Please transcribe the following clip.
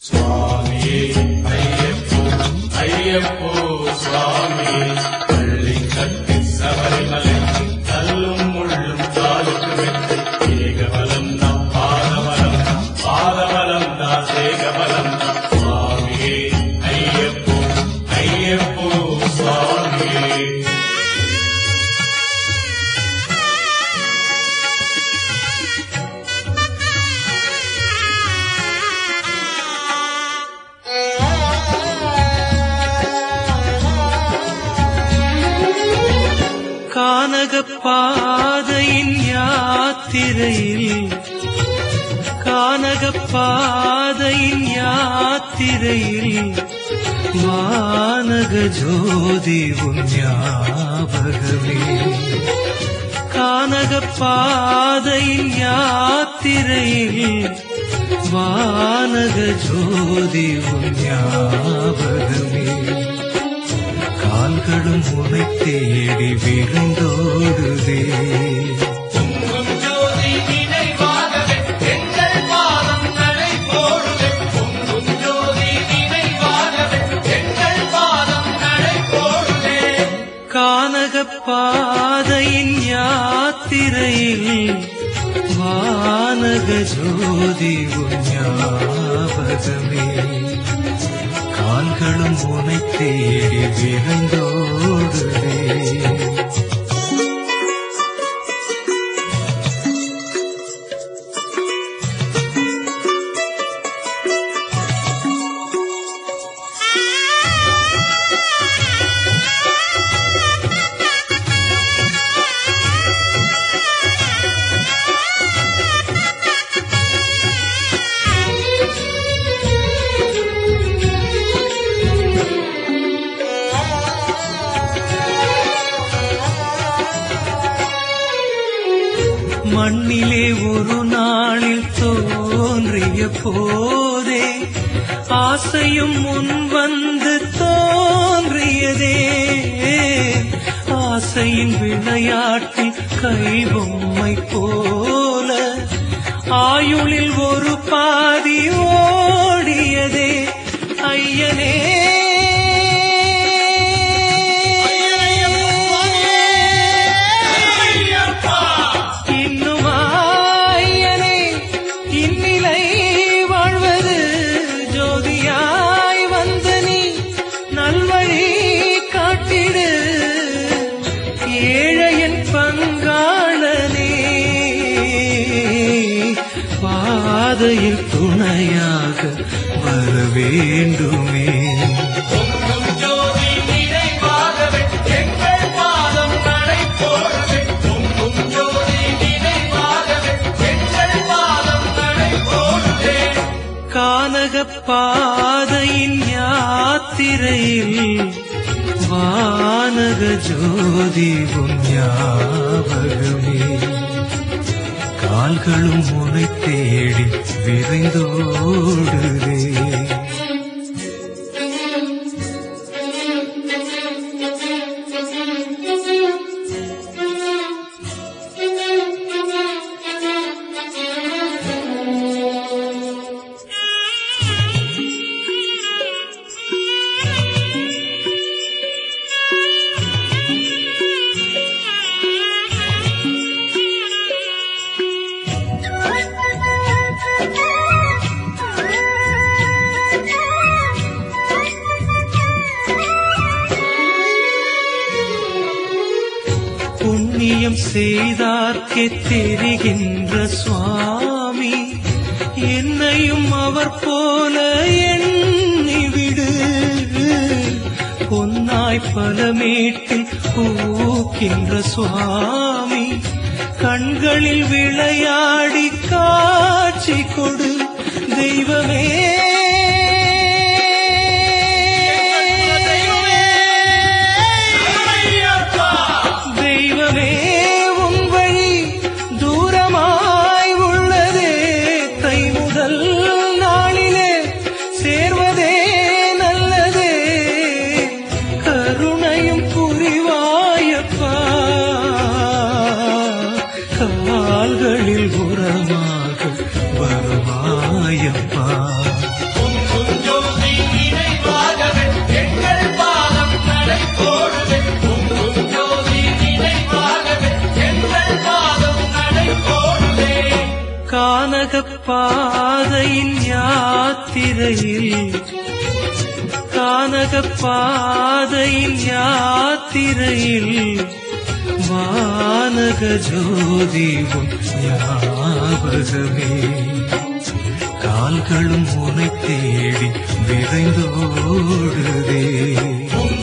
சுவாமியே ஐயப்போ ஐயப்போ சுவாமியே பள்ளி கட்டி சபரிமலை கல்லும் முள்ளும் காலுக்கு வெட்டு ஏகபலம் தான் பாதபலம் தான் பாதபலம் தான் சேகபலம் தான் சுவாமியே ஐயப்போ ஐயப்போ சுவாமியே கானகப் பாதையின் யாத்திரையில் கானகப் பாதையின் யாத்திரையில் வானக ஜோதி உன் ஞாபகமே கானகப் பாதையின் யாத்திரையில் வானக ஜோதி உன் ஞாபகமே கால்களும் உனை தேடி விரைந்தோடுதே பொங்கும் ஜோதி நினைவாகவே எங்கள் பாதம் நடை போடுவே பொங்கும் ஜோதி நினைவாகவே எங்கள் பாதம் நடை போடுவே கானகப் பாதையின் யாத்திரையில் வானக ஜோதி உன் ஞாபகமே கால்களும் உனை தேடி விரைந்தோடுதே மண்ணிலே ஒரு நாளில் தோன்றிய போதே ஆசையும் முன் வந்து தோன்றியதே ஆசையின் விளையாட்டில் கைபொம்மை போல ஆயுளில் ஒரு பாதி ஓடியதே ஐயனே இன்னும் ஆயனே இந்நிலை வாழ்வது ஜோதியாய் வந்த நீ நல்வழி காட்டிடு ஏழையன் பங்காளனே பாதையில் துணையாக வர வேண்டுமே பொங்கும் ஜோதி நினைவாகவே எங்கள் பாதம் நடை போடுவே பொங்கும் ஜோதி நினைவாகவே எங்கள் பாதம் நடை போடுவே கானகப் பாதையின் யாத்திரையில் வானக ஜோதி உன் ஞாபகமே கால்களும் உனை தேடி விரைந்தோடுதே புண்ணியம் செய்தார்க்கே தெரிகின்ற சுவாமி என்னையும் அவர் போல எண்ணிவிடு பொன்னாய் பலமேட்டில் பூக்கின்ற சுவாமி கண்களில் விளையாடி காட்சி கொடு தெய்வமே தெய்வமே உன் வழி தூரமாய் உள்ளதே தை முதல் நாளிலே சேர்வதே நல்லதே கருணையும் புரிவாயப்பா கால்களில் உரமாக வருவாயப்பா யாத்திரையில் கானக பாதையில் யாத்திரையில் வானக ஜோதி உன் ஞாபகமே கால்களும் உனை தேடி விரைந்தோடுதே உன்